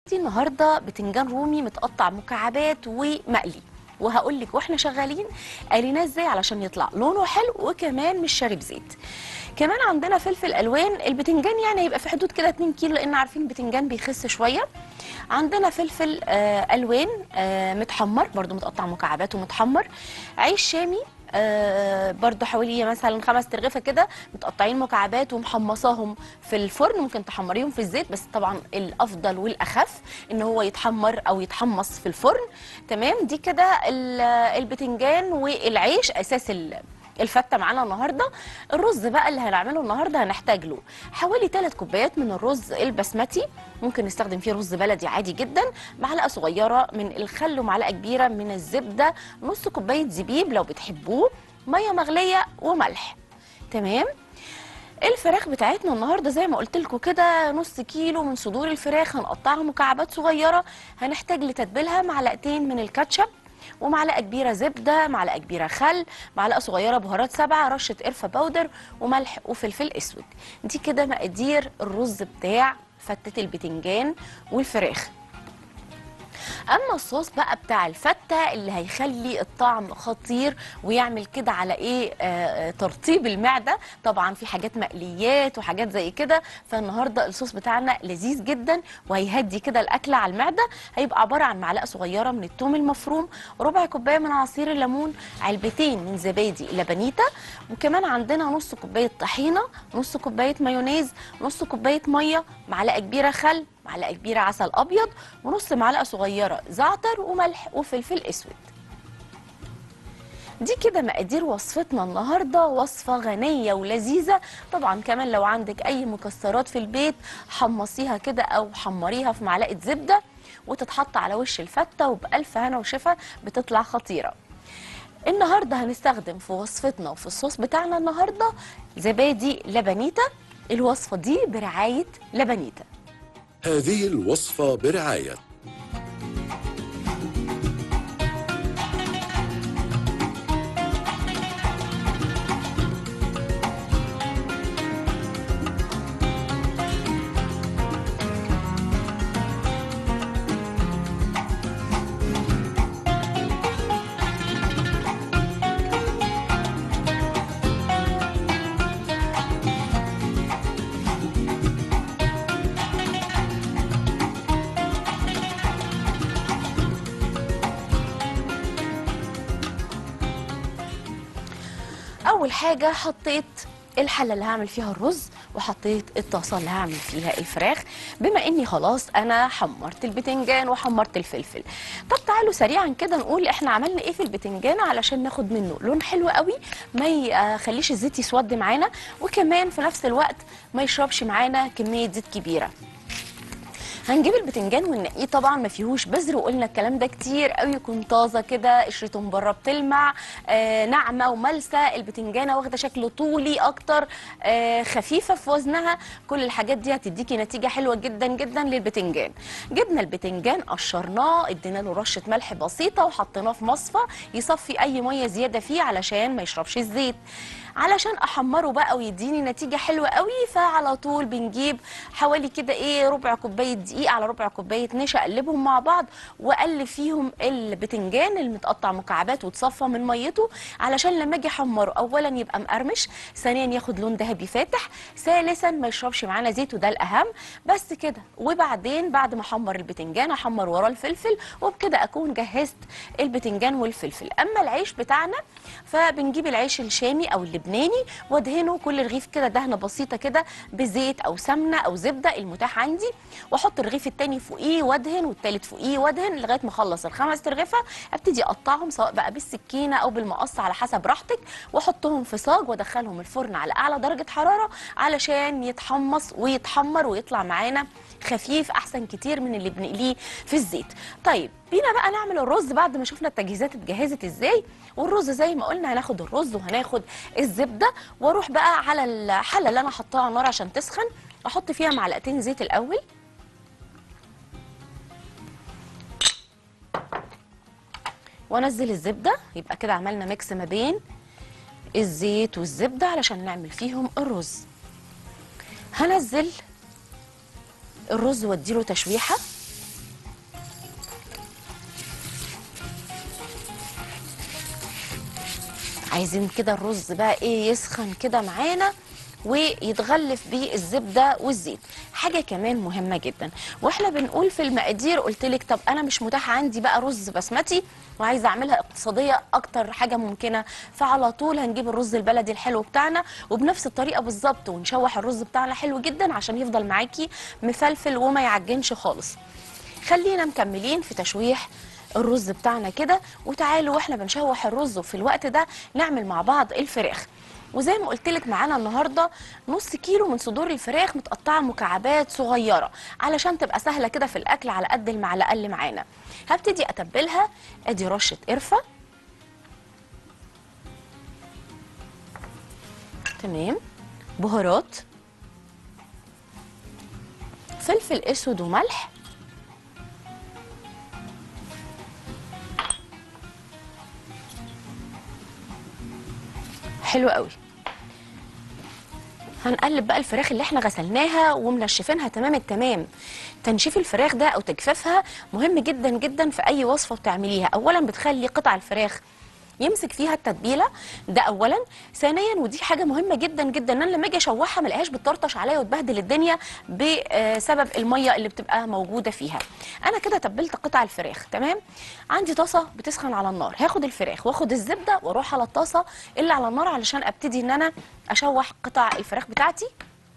دي النهارده بتنجان رومي متقطع مكعبات ومقلي وهقول لك واحنا شغالين قليناه ازاي علشان يطلع لونه حلو وكمان مش شارب زيت كمان عندنا فلفل الوان البتنجان يعني هيبقى في حدود كده 2 كيلو لان عارفين البتنجان بيخس شويه عندنا فلفل آه الوان آه متحمر برضو متقطع مكعبات ومتحمر عيش شامي آه برضو حوالي مثلا خمس ترغيفه كده متقطعين مكعبات ومحمصاهم في الفرن ممكن تحمريهم في الزيت بس طبعا الافضل والاخف ان هو يتحمر او يتحمص في الفرن تمام دي كده ال- البتنجان والعيش اساس ال- الفته معانا النهارده الرز بقى اللي هنعمله النهارده هنحتاج له حوالي 3 كوبايات من الرز البسمتي ممكن نستخدم فيه رز بلدي عادي جدا معلقه صغيره من الخل ومعلقه كبيره من الزبده نص كوبايه زبيب لو بتحبوه ميه مغليه وملح تمام الفراخ بتاعتنا النهارده زي ما قلت لكم كده نص كيلو من صدور الفراخ هنقطعها مكعبات صغيره هنحتاج لتتبيلها معلقتين من الكاتشب ومعلقه كبيره زبده معلقه كبيره خل معلقه صغيره بهارات سبعه رشه قرفه باودر وملح وفلفل اسود دي كده مقادير الرز بتاع فتة البتنجان والفراخ اما الصوص بقى بتاع الفته اللي هيخلي الطعم خطير ويعمل كده على ايه آه آه، ترطيب المعده طبعا في حاجات مقليات وحاجات زي كده فالنهارده الصوص بتاعنا لذيذ جدا وهيهدي كده الاكله على المعده هيبقى عباره عن معلقه صغيره من الثوم المفروم ربع كوبايه من عصير الليمون علبتين من زبادي لبنيتا وكمان عندنا نص كوبايه طحينه نص كوبايه مايونيز نص كوبايه ميه معلقه كبيره خل معلقه كبيره عسل ابيض ونص معلقه صغيره زعتر وملح وفلفل اسود دي كده مقادير وصفتنا النهارده وصفه غنيه ولذيذه طبعا كمان لو عندك اي مكسرات في البيت حمصيها كده او حمريها في معلقه زبده وتتحط على وش الفته وبالف هنا وشفا بتطلع خطيره النهارده هنستخدم في وصفتنا وفي الصوص بتاعنا النهارده زبادي لبنيتا الوصفه دي برعايه لبنيتا هذه الوصفة برعاية اول حاجه حطيت الحله اللي هعمل فيها الرز وحطيت الطاسه اللي هعمل فيها الفراخ بما اني خلاص انا حمرت البتنجان وحمرت الفلفل طب تعالوا سريعا كده نقول احنا عملنا ايه في البتنجان علشان ناخد منه لون حلو قوي ما يخليش الزيت يسود معانا وكمان في نفس الوقت ما يشربش معانا كميه زيت كبيره هنجيب البتنجان وننقيه طبعا ما فيهوش بذر وقلنا الكلام ده كتير قوي يكون طازه كده قشرته من بره بتلمع آه ناعمه وملسه البتنجانه واخده شكل طولي اكتر آه خفيفه في وزنها كل الحاجات دي هتديكي نتيجه حلوه جدا جدا للبتنجان جبنا البتنجان قشرناه ادينا له رشه ملح بسيطه وحطيناه في مصفى يصفي اي ميه زياده فيه علشان ما يشربش الزيت علشان احمره بقى ويديني نتيجه حلوه قوي فعلى طول بنجيب حوالي كده ايه ربع كوبايه دقيق على ربع كوبايه نشا اقلبهم مع بعض واقلب فيهم البتنجان المتقطع مكعبات وتصفى من ميته علشان لما اجي احمره اولا يبقى مقرمش ثانيا ياخد لون ذهبي فاتح ثالثا ما يشربش معانا زيت وده الاهم بس كده وبعدين بعد ما احمر البتنجان احمر وراه الفلفل وبكده اكون جهزت البتنجان والفلفل اما العيش بتاعنا فبنجيب العيش الشامي او اللبناني وادهنه كل رغيف كده دهنه بسيطه كده بزيت او سمنه او زبده المتاح عندي واحط الرغيف التاني فوقيه وادهن والتالت فوقيه وادهن لغايه ما اخلص الخمس ترغيفه ابتدي اقطعهم سواء بقى بالسكينه او بالمقص على حسب راحتك واحطهم في صاج وادخلهم الفرن على اعلى درجه حراره علشان يتحمص ويتحمر ويطلع معانا خفيف احسن كتير من اللي بنقليه في الزيت طيب بينا بقى نعمل الرز بعد ما شفنا التجهيزات اتجهزت ازاي والرز زي ما قلنا هناخد الرز وهناخد الزبده واروح بقى على الحله اللي انا حطاها على النار عشان تسخن احط فيها معلقتين زيت الاول وانزل الزبده يبقى كده عملنا ميكس ما بين الزيت والزبده علشان نعمل فيهم الرز هنزل الرز واديله تشويحه عايزين كده الرز بقى ايه يسخن كده معانا ويتغلف بيه الزبده والزيت حاجه كمان مهمه جدا واحنا بنقول في المقادير قلت لك طب انا مش متاح عندي بقى رز بسمتي وعايزه اعملها اقتصاديه اكتر حاجه ممكنه فعلى طول هنجيب الرز البلدي الحلو بتاعنا وبنفس الطريقه بالظبط ونشوح الرز بتاعنا حلو جدا عشان يفضل معاكي مفلفل وما يعجنش خالص خلينا مكملين في تشويح الرز بتاعنا كده وتعالوا واحنا بنشوح الرز وفي الوقت ده نعمل مع بعض الفراخ وزي ما قلت لك معانا النهارده نص كيلو من صدور الفراخ متقطعه مكعبات صغيره علشان تبقى سهله كده في الاكل على قد المعلقه اللي معانا هبتدي اتبلها ادي رشه قرفه تمام بهارات فلفل اسود وملح حلو قوي هنقلب بقى الفراخ اللي احنا غسلناها ومنشفينها تمام التمام تنشيف الفراخ ده او تجفيفها مهم جدا جدا في اي وصفه بتعمليها اولا بتخلي قطع الفراخ يمسك فيها التتبيله ده اولا ثانيا ودي حاجه مهمه جدا جدا ان انا لما اجي اشوحها ما الاقيهاش بتطرطش عليا وتبهدل الدنيا بسبب الميه اللي بتبقى موجوده فيها انا كده تبلت قطع الفراخ تمام عندي طاسه بتسخن على النار هاخد الفراخ واخد الزبده واروح على الطاسه اللي على النار علشان ابتدي ان انا اشوح قطع الفراخ بتاعتي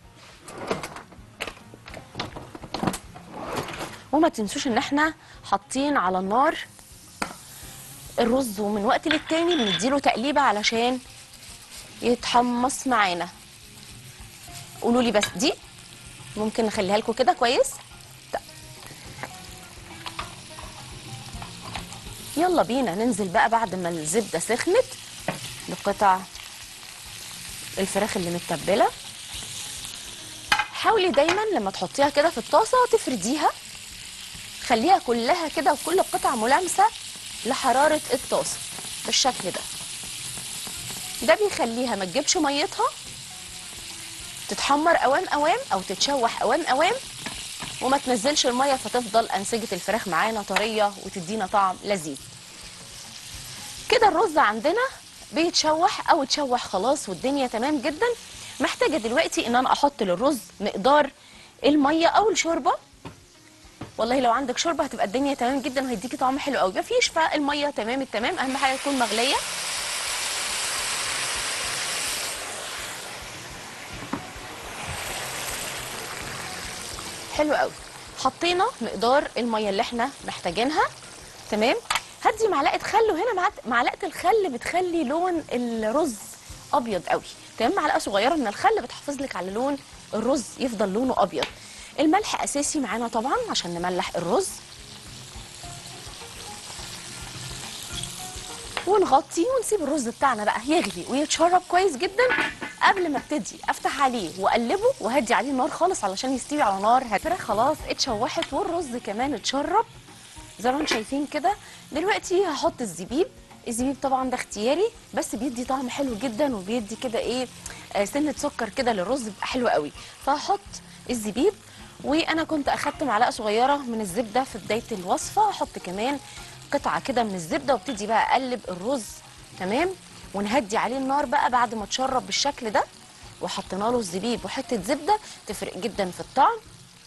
وما تنسوش ان احنا حاطين على النار الرز ومن وقت للتاني بنديله تقليبه علشان يتحمص معانا قولوا لي بس دي ممكن نخليها لكم كده كويس طيب. يلا بينا ننزل بقى بعد ما الزبده سخنت بقطع الفراخ اللي متبله حاولي دايما لما تحطيها كده في الطاسه تفرديها خليها كلها كده وكل القطع ملامسه لحراره الطاسه بالشكل ده ده بيخليها ما تجيبش ميتها تتحمر اوام اوام او تتشوح اوام اوام وما تنزلش الميه فتفضل انسجه الفراخ معانا طريه وتدينا طعم لذيذ كده الرز عندنا بيتشوح او اتشوح خلاص والدنيا تمام جدا محتاجه دلوقتي ان انا احط للرز مقدار الميه او الشوربه والله لو عندك شوربه هتبقى الدنيا تمام جدا وهيديكي طعم حلو قوي مفيش فالميه تمام التمام اهم حاجه تكون مغليه حلو قوي حطينا مقدار الميه اللي احنا محتاجينها تمام هدي معلقه خل وهنا معت- معلقه الخل بتخلي لون الرز ابيض قوي تمام معلقه صغيره من الخل بتحافظ لك على لون الرز يفضل لونه ابيض الملح اساسي معانا طبعا عشان نملح الرز ونغطيه ونسيب الرز بتاعنا بقى يغلي ويتشرب كويس جدا قبل ما ابتدي افتح عليه واقلبه وهدي عليه النار خالص علشان يستوي على نار هادية. الفراخ خلاص اتشوحت والرز كمان اتشرب زي ما انتم شايفين كده دلوقتي هحط الزبيب الزبيب طبعا ده اختياري بس بيدي طعم حلو جدا وبيدي كده ايه آه، سنه سكر كده للرز بيبقى حلو قوي فهحط الزبيب وانا كنت اخدت معلقه صغيره من الزبده في بدايه الوصفه احط كمان قطعه كده من الزبده وابتدي بقى اقلب الرز تمام ونهدي عليه النار بقى بعد ما اتشرب بالشكل ده وحطينا له الزبيب وحته زبده تفرق جدا في الطعم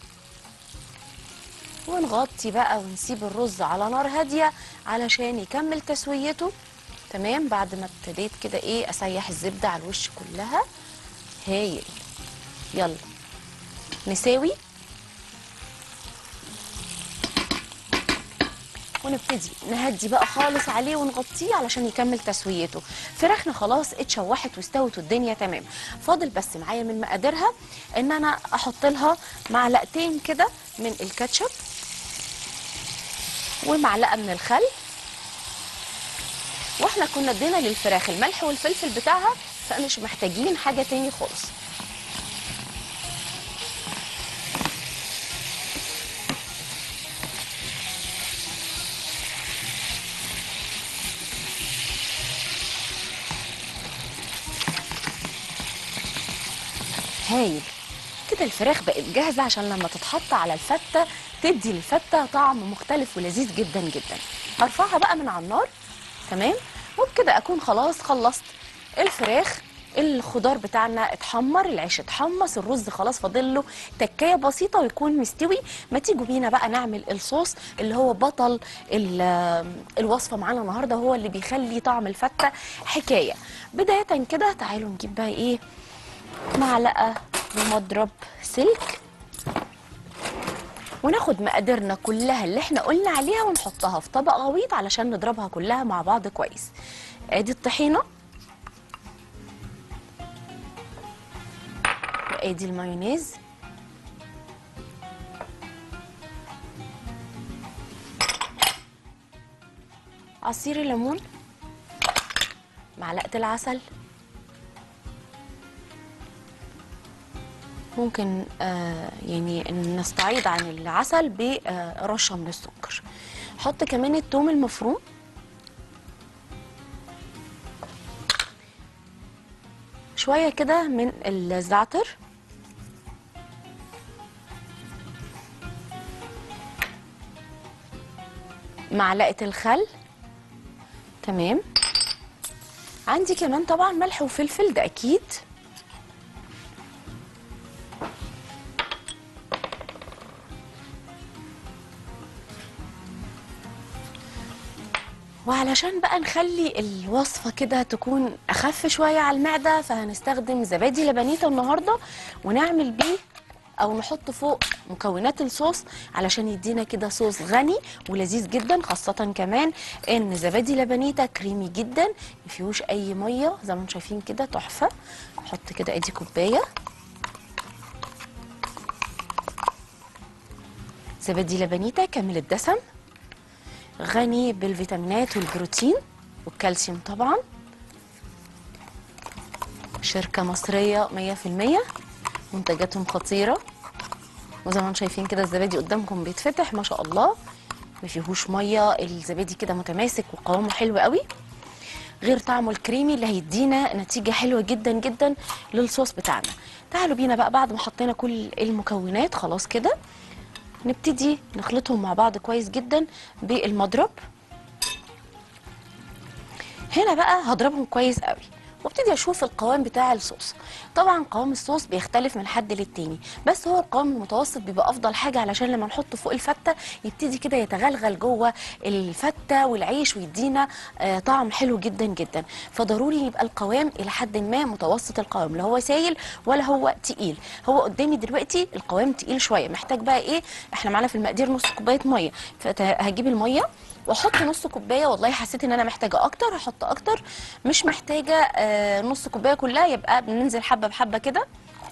ونغطي بقى ونسيب الرز على نار هاديه علشان يكمل تسويته تمام بعد ما ابتديت كده ايه اسيح الزبده على الوش كلها هايل يلا نساوي ونبتدي نهدي بقى خالص عليه ونغطيه علشان يكمل تسويته فراخنا خلاص اتشوحت واستوت والدنيا تمام فاضل بس معايا من مقاديرها ان انا احط لها معلقتين كده من الكاتشب ومعلقه من الخل واحنا كنا ادينا للفراخ الملح والفلفل بتاعها فمش محتاجين حاجه تاني خالص هايل كده الفراخ بقت جاهزه عشان لما تتحط على الفته تدي الفته طعم مختلف ولذيذ جدا جدا هرفعها بقى من على النار تمام وبكده اكون خلاص خلصت الفراخ الخضار بتاعنا اتحمر العيش اتحمص الرز خلاص فاضل له تكايه بسيطه ويكون مستوي ما تيجوا بينا بقى نعمل الصوص اللي هو بطل ال- الوصفه معانا النهارده هو اللي بيخلي طعم الفته حكايه بدايه كده تعالوا نجيب بقى ايه معلقه ومضرب سلك وناخد مقاديرنا كلها اللي احنا قلنا عليها ونحطها في طبق غويط علشان نضربها كلها مع بعض كويس ادي الطحينه وادي المايونيز عصير الليمون معلقه العسل ممكن آه يعني نستعيض عن العسل برشه من السكر حط كمان التوم المفروم شويه كده من الزعتر معلقه الخل تمام عندي كمان طبعا ملح وفلفل ده اكيد وعلشان بقى نخلي الوصفة كده تكون أخف شوية على المعدة فهنستخدم زبادي لبنيتا النهاردة ونعمل بيه أو نحط فوق مكونات الصوص علشان يدينا كده صوص غني ولذيذ جدا خاصة كمان إن زبادي لبنيتا كريمي جدا مفيهوش أي مية زي ما انتم شايفين كده تحفة نحط كده أدي كوباية زبادي لبنيتا كامل الدسم غني بالفيتامينات والبروتين والكالسيوم طبعا شركة مصرية 100% منتجاتهم خطيرة وزي ما انتم شايفين كده الزبادي قدامكم بيتفتح ما شاء الله ما فيهوش ميه الزبادي كده متماسك وقوامه حلو قوي غير طعمه الكريمي اللي هيدينا نتيجة حلوة جدا جدا للصوص بتاعنا تعالوا بينا بقى بعد ما حطينا كل المكونات خلاص كده نبتدي نخلطهم مع بعض كويس جدا بالمضرب هنا بقى هضربهم كويس قوي وابتدي اشوف القوام بتاع الصوص طبعا قوام الصوص بيختلف من حد للتاني بس هو القوام المتوسط بيبقى افضل حاجه علشان لما نحطه فوق الفته يبتدي كده يتغلغل جوه الفته والعيش ويدينا آه طعم حلو جدا جدا فضروري يبقى القوام الى حد ما متوسط القوام لا هو سايل ولا هو تقيل هو قدامي دلوقتي القوام تقيل شويه محتاج بقى ايه احنا معانا في المقادير نص كوبايه ميه فهجيب الميه واحط نص كوبايه والله حسيت ان انا محتاجه اكتر هحط اكتر مش محتاجه آه نص كوبايه كلها يبقى بننزل حبه بحبه كده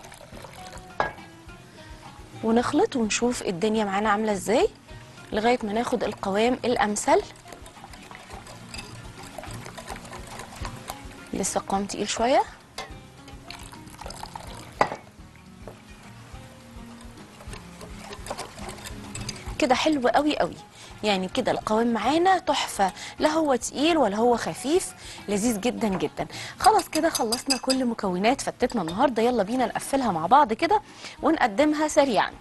ونخلط ونشوف الدنيا معانا عامله ازاي لغايه ما ناخد القوام الامثل لسه القوام تقيل شويه كده حلو قوي قوي يعني كده القوام معانا تحفه لا هو تقيل ولا هو خفيف لذيذ جدا جدا خلاص كده خلصنا كل مكونات فتتنا النهارده يلا بينا نقفلها مع بعض كده ونقدمها سريعا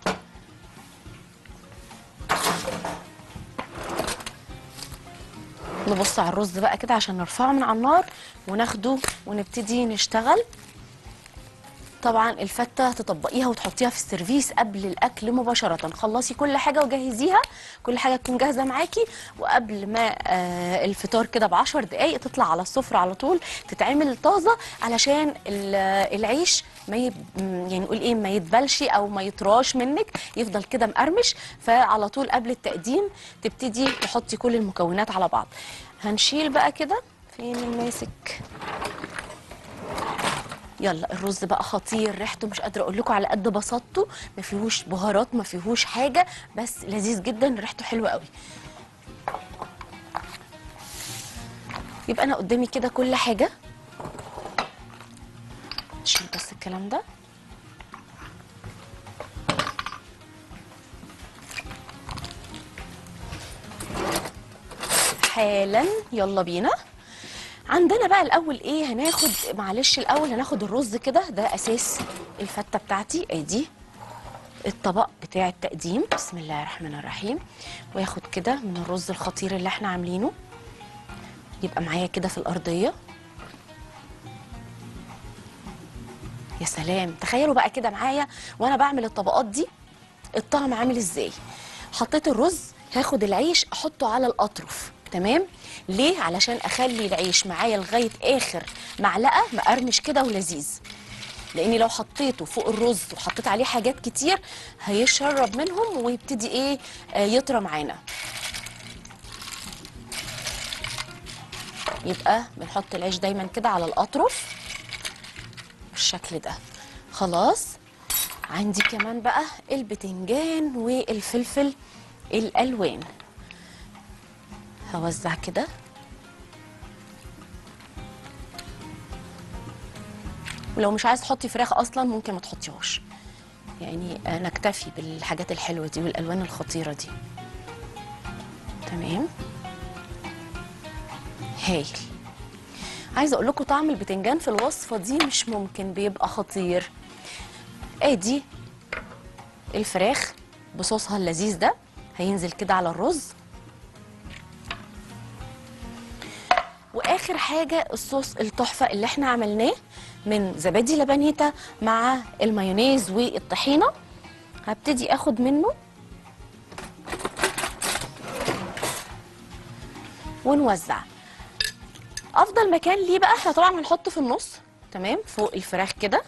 نبص على الرز بقى كده عشان نرفعه من على النار وناخده ونبتدي نشتغل طبعا الفته تطبقيها وتحطيها في السيرفيس قبل الاكل مباشره خلصي كل حاجه وجهزيها كل حاجه تكون جاهزه معاكي وقبل ما آه الفطار كده ب 10 دقائق تطلع على السفره على طول تتعمل طازه علشان العيش ما يب... يعني نقول ايه ما يتبلش او ما يطراش منك يفضل كده مقرمش فعلى طول قبل التقديم تبتدي تحطي كل المكونات على بعض هنشيل بقى كده فين الماسك يلا الرز بقى خطير ريحته مش قادره اقول لكم على قد بساطته ما فيهوش بهارات ما فيهوش حاجه بس لذيذ جدا ريحته حلوه قوي يبقى انا قدامي كده كل حاجه شيل بس الكلام ده حالا يلا بينا عندنا بقى الاول ايه هناخد معلش الاول هناخد الرز كده ده اساس الفته بتاعتي ادي الطبق بتاع التقديم بسم الله الرحمن الرحيم وياخد كده من الرز الخطير اللي احنا عاملينه يبقى معايا كده في الارضيه يا سلام تخيلوا بقى كده معايا وانا بعمل الطبقات دي الطعم عامل ازاي حطيت الرز هاخد العيش احطه على الاطرف تمام ليه علشان اخلي العيش معايا لغايه اخر معلقه مقرمش كده ولذيذ لاني لو حطيته فوق الرز وحطيت عليه حاجات كتير هيشرب منهم ويبتدي ايه آه يطرى معانا يبقى بنحط العيش دايما كده على الاطرف بالشكل ده خلاص عندي كمان بقى البتنجان والفلفل الالوان هوزع كده ولو مش عايز تحطي فراخ اصلا ممكن ما تحطيهاش يعني آه، نكتفي بالحاجات الحلوه دي والالوان الخطيره دي تمام هايل عايزه اقول لكم طعم البتنجان في الوصفه دي مش ممكن بيبقى خطير ادي الفراخ بصوصها اللذيذ ده هينزل كده على الرز واخر حاجه الصوص التحفه اللي احنا عملناه من زبادي لبنيتا مع المايونيز والطحينه هبتدي اخد منه ونوزع افضل مكان ليه بقى احنا طبعا هنحطه في النص تمام فوق الفراخ كده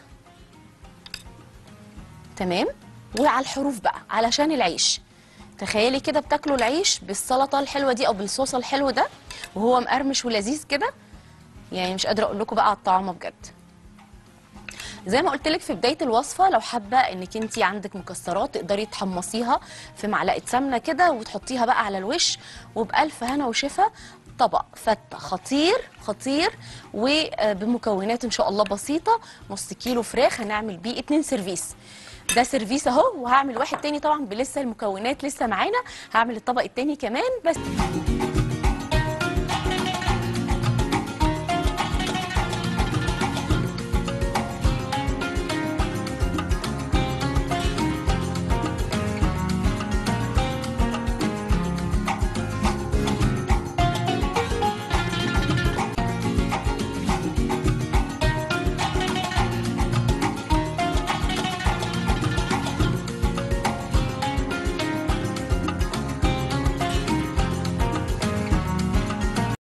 تمام وعلى الحروف بقى علشان العيش تخيلي كده بتاكلوا العيش بالسلطه الحلوه دي او بالصوص الحلو ده وهو مقرمش ولذيذ كده يعني مش قادره اقول لكم بقى على الطعم بجد زي ما قلت لك في بدايه الوصفه لو حابه انك انت عندك مكسرات تقدري تحمصيها في معلقه سمنه كده وتحطيها بقى على الوش وبالف هنا وشفا طبق فته خطير خطير وبمكونات ان شاء الله بسيطه نص كيلو فراخ هنعمل بيه اتنين سيرفيس ده سيرفيس اهو وهعمل واحد تاني طبعا بلسه المكونات لسه معانا هعمل الطبق التاني كمان بس